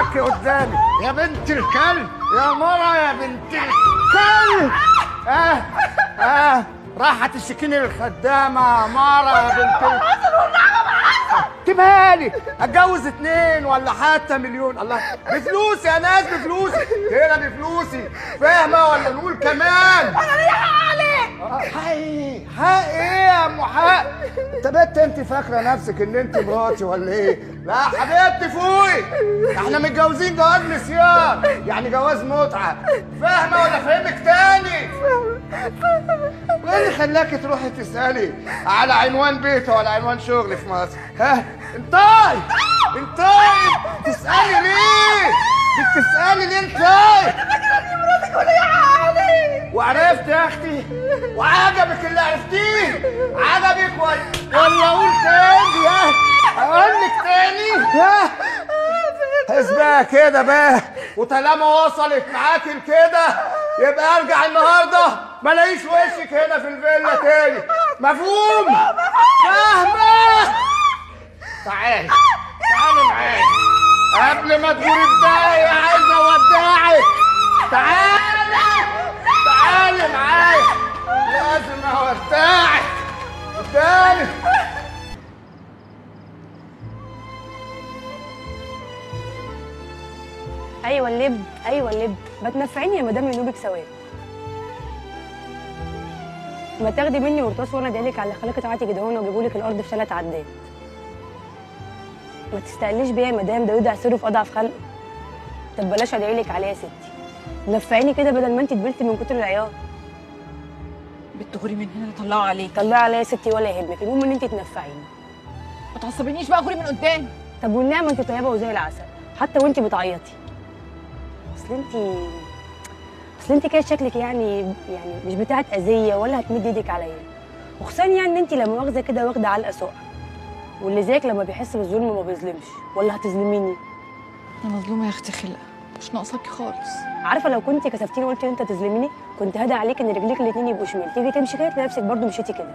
معاكي قدامي يا بنت الكلب يا مرة يا بنت الكلب اه اه راحت السكينة للخدامة مرة يا بنت الكلب سيبها لي اتجوز اتنين ولا حتى مليون الله بفلوسي يا ناس بفلوسي هنا بفلوسي فاهمه ولا نقول كمان انا ليا حق عليك حق ايه حق ايه يا ام حق انت بنت انت فاكره نفسك ان انت مراتي ولا ايه لا حبيبتي فوقي احنا متجوزين جواز نسيان يعني جواز متعه فاهمه ولا فهمك تاني وايه اللي خلاكي تروحي تسالي على عنوان بيته ولا عنوان شغل في مصر ها انتي انتي تسالي ليه بتسالي ليه انتي وعرفت يا اختي وعجبك اللي عرفتيه عجبك ولا ولا اقول تاني ها اقول لك تاني ها اسمها كده بقى وطالما وصلت معاك لكده يبقى ارجع النهارده ما الاقيش وشك هنا في الفيلا تاني مفهوم فاهمه تعالي تعالي معايا قبل ما تقولي بداية عايز اودعك تعالي تعالي معايا لازم اودعك قدامي ايوه اللب ايوه اللب ما تنفعيني يا مدام ينوبك ثواب ما تاخدي مني قرطاس وانا ادعيلك على خليقة عاتي كده هنا واجيبهولك الارض في ثلاث عدات ما تستقليش بيا يا مدام ده يدعي سره في اضعف خلقه طب بلاش ادعيلك عليه يا ستي نفعيني كده بدل ما انت دبلتي من كتر العياط بتغوري من هنا طلعوا عليك طلعي عليا يا ستي ولا يهمك المهم ان انت تنفعيني ما تعصبنيش بقى غوري من قدامي طب والنعمه انت طيبه وزي العسل حتى وانت بتعيطي اصل انت اصل انت كده شكلك يعني يعني مش بتاعت اذيه ولا هتمد ايدك عليا وخصوصا يعني ان انت لما واخده كده واخده علقه سقع واللي زيك لما بيحس بالظلم ما بيظلمش ولا هتظلميني انا مظلومه يا اختي خلقه مش ناقصاكي خالص عارفه لو كنت كسفتيني وقلت انت تظلميني كنت هدى عليك ان رجليك الاتنين يبقوا شمال تيجي تمشي كده تلاقي نفسك برضه مشيتي كده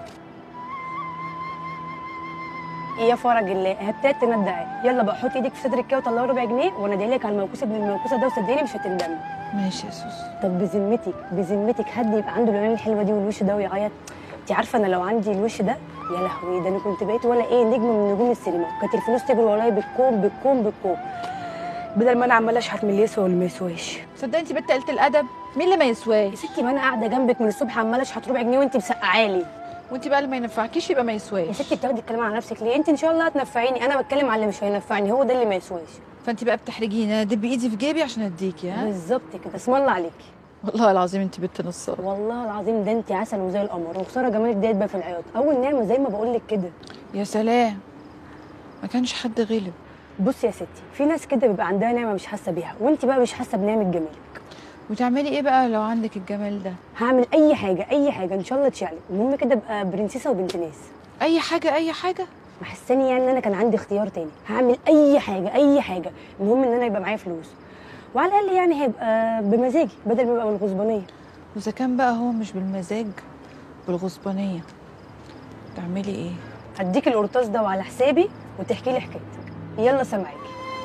يا فرج الله هبتات تندعي يلا بقى حطي ايدك في صدرك كده وطلعي ربع جنيه وانا ادعيلك على الموكوسه ابن الموكوسه ده وصدقني مش هتندمي ماشي يا سوسو طب بذمتك بذمتك حد يبقى عنده العيون الحلوه دي والوش ده ويعيط انت عارفه انا لو عندي الوش ده يا لهوي ده انا كنت بقيت ولا ايه نجم من نجوم السينما كانت الفلوس تجري ورايا بالكوم بالكوم بالكوم بدل ما انا عماله اشحت من اللي يسوى واللي ما يسواش صدقني انت بنت قلت الادب مين اللي ما يا يسواش ستي ما انا قاعده جنبك من الصبح عماله اشحت ربع جنيه وانت مسقعالي وانت بقى اللي ما ينفعكيش يبقى ما يا يسواش ستي بتاخدي الكلام على نفسك ليه انت ان شاء الله هتنفعيني انا بتكلم على اللي مش هينفعني هو ده اللي ما يسواش فانت بقى بتحرجيني انا ادب ايدي في جيبي عشان اديكي ها بالظبط كده اسم الله عليكي والله العظيم انت بنت نصاب والله العظيم ده انت عسل وزي القمر وخساره جمالك ديت بقى في العياط اول نعمه زي ما بقول لك كده يا سلام ما كانش حد غلب بصي يا ستي في ناس كده بيبقى عندها نعمه مش حاسه بيها وانت بقى مش حاسه بنعمه جمالك وتعملي ايه بقى لو عندك الجمال ده هعمل اي حاجه اي حاجه ان شاء الله تشعلك المهم كده ابقى برنسيسه وبنت ناس اي حاجه اي حاجه محساني يعني ان انا كان عندي اختيار تاني هعمل اي حاجه اي حاجه المهم ان انا يبقى معايا فلوس وعلى الاقل يعني هيبقى بمزاجي بدل ما يبقى بالغصبانيه واذا كان بقى هو مش بالمزاج بالغصبانيه تعملي ايه هديك القرطاس ده وعلى حسابي وتحكي لي حكايتك يلا سامعاكي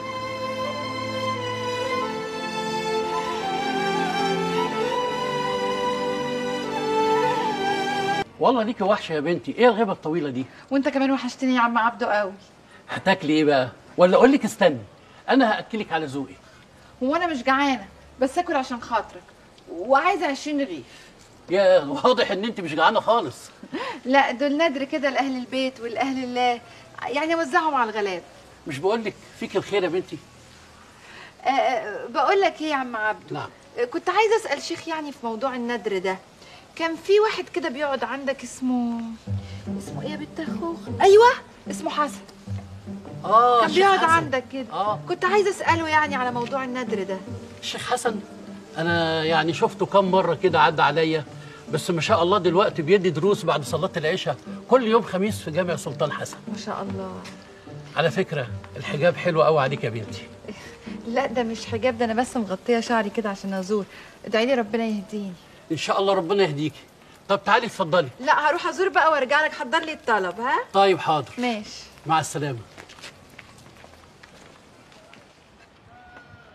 والله ليكي وحشه يا بنتي ايه الغيبه الطويله دي وانت كمان وحشتني يا عم عبده قوي هتاكلي ايه بقى ولا اقول لك استني انا هاكلك على ذوقي هو انا مش جعانه بس اكل عشان خاطرك وعايزه 20 رغيف يا واضح ان انت مش جعانه خالص لا دول نادر كده لاهل البيت والاهل الله يعني اوزعهم على الغلاب مش بقول لك فيك الخير يا بنتي أه أه بقول لك ايه يا عم عبده نعم أه، كنت عايزه اسال شيخ يعني في موضوع الندر ده كان في واحد كده بيقعد عندك اسمه اسمه ايه يا بنت اخوخ ايوه اسمه حسن اه كان الشيخ بيقعد حسن. عندك كده اه كنت عايزه اساله يعني على موضوع الندر ده الشيخ حسن انا يعني شفته كم مره كده عدى عليا بس ما شاء الله دلوقتي بيدي دروس بعد صلاه العشاء كل يوم خميس في جامع سلطان حسن ما شاء الله على فكره الحجاب حلو قوي عليك يا بنتي لا ده مش حجاب ده انا بس مغطيه شعري كده عشان ازور ادعي لي ربنا يهديني ان شاء الله ربنا يهديكي طب تعالي اتفضلي لا هروح ازور بقى وارجع لك حضر لي الطلب ها طيب حاضر ماشي مع السلامه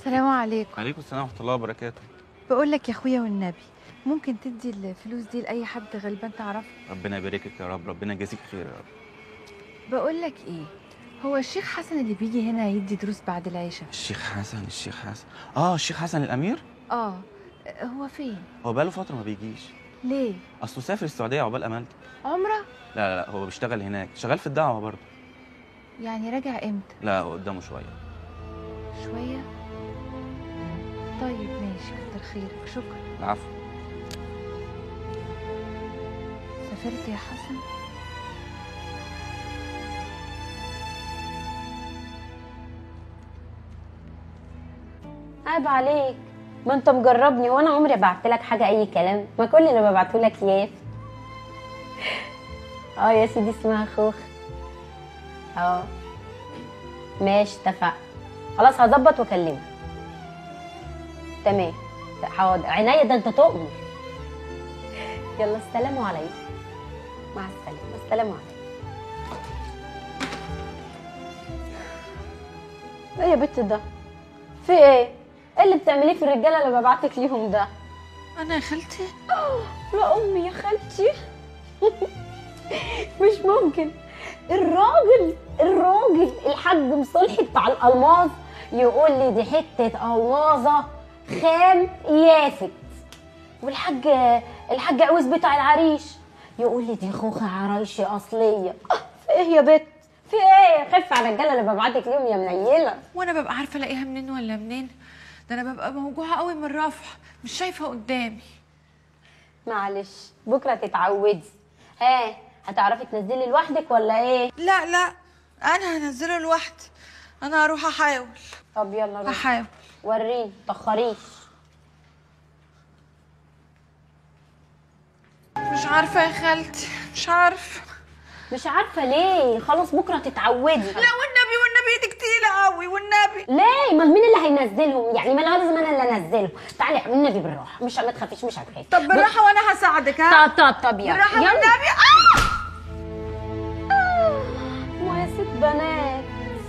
السلام عليكم عليكم السلام ورحمه الله وبركاته بقول لك يا اخويا والنبي ممكن تدي الفلوس دي لاي حد غلبان تعرفه ربنا يبارك لك يا رب ربنا يجازيك خير يا رب بقول لك ايه هو الشيخ حسن اللي بيجي هنا يدي دروس بعد العشاء الشيخ حسن الشيخ حسن اه الشيخ حسن الامير اه هو فين هو بقاله فتره ما بيجيش ليه اصله سافر السعوديه عقبال امانته عمره لا لا لا هو بيشتغل هناك شغال في الدعوه برضه يعني راجع امتى لا هو قدامه شويه شويه طيب ماشي كتر خيرك شكرا العفو سافرت يا حسن عيب عليك ما انت مجربني وانا عمري بعت لك حاجه اي كلام ما كل اللي ببعته لك ياف اه يا سيدي اسمها خوخ اه ماشي اتفق خلاص هظبط واكلمك تمام حاضر عينيا ده انت تؤمر يلا السلام عليكم مع السلامه السلام عليكم ايه يا بت ده في ايه ايه اللي بتعمليه في الرجاله اللي ببعتك ليهم ده انا يا خالتي يا امي يا خالتي مش ممكن الراجل الراجل الحاج مصلحي بتاع الالماظ يقول لي دي حته الماظه خام يافت والحاج الحاج عوز بتاع العريش يقول لي دي خوخه عرايشي اصليه آه، في ايه يا بت في ايه خف على الرجاله اللي ببعتك ليهم يا منيله وانا ببقى عارفه الاقيها منين ولا منين ده انا ببقى موجوعه قوي من الرفع مش شايفه قدامي معلش بكره تتعودي ها هتعرفي تنزلي لوحدك ولا ايه لا لا انا هنزله لوحدي انا هروح احاول طب يلا روحي هحاول وريني متأخريش مش عارفه يا خالتي مش عارفه مش عارفه ليه خلاص بكره تتعودي لا والنبي والنبي ايدك تقيله قوي والنبي ليه ما مين اللي هينزلهم يعني ما انا لازم انا اللي انزلهم تعالي النبي بالراحه مش ما تخافيش مش هتخافي طب بالراحه وانا هساعدك ها طب طب طب يلا بالراحه يلا. والنبي آه! ما يا ست بنات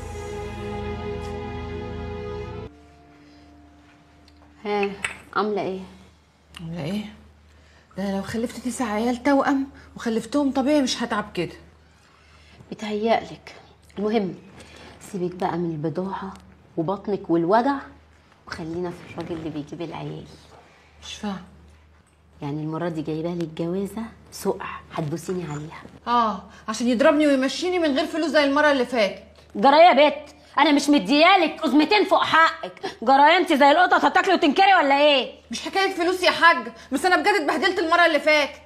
ها عامله ايه عامله ايه ده أنا لو خلفت تسع عيال توأم وخلفتهم طبيعي مش هتعب كده بتهيألك المهم سيبك بقى من البضاعه وبطنك والوجع وخلينا في الراجل اللي بيجيب العيال مش فاهم يعني المرة دي جايبه لي الجوازة سقع هتبوسيني عليها اه عشان يضربني ويمشيني من غير فلوس زي المره اللي فاتت جرايه يا بت انا مش مديالك قزمتين فوق حقك جرايه انت زي القطط هتاكلي وتنكري ولا ايه مش حكايه فلوس يا حاج بس انا بجد اتبهدلت المره اللي فاتت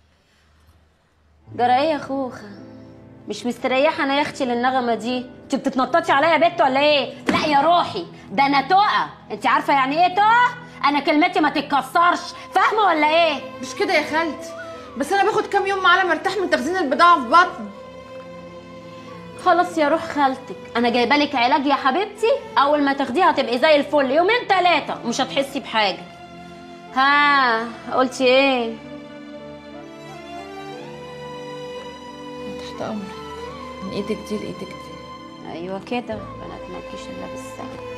جرايه يا خوخه مش مستريحه انا يا اختي للنغمه دي انت بتتنططي عليا يا بت ولا ايه لا يا روحي ده انا تقى انت عارفه يعني ايه تقى انا كلمتي ما تتكسرش فاهمه ولا ايه مش كده يا خالتي بس انا باخد كام يوم معاه مرتاح من تخزين البضاعه في بطني خلاص يا روح خالتك انا جايبه لك علاج يا حبيبتي اول ما تاخديها هتبقي زي الفل يومين ثلاثه مش هتحسي بحاجه ها قلتي ايه تحت امرك من ايدك دي لايدك دي ايوه كده بنات مالكيش الا بالسهل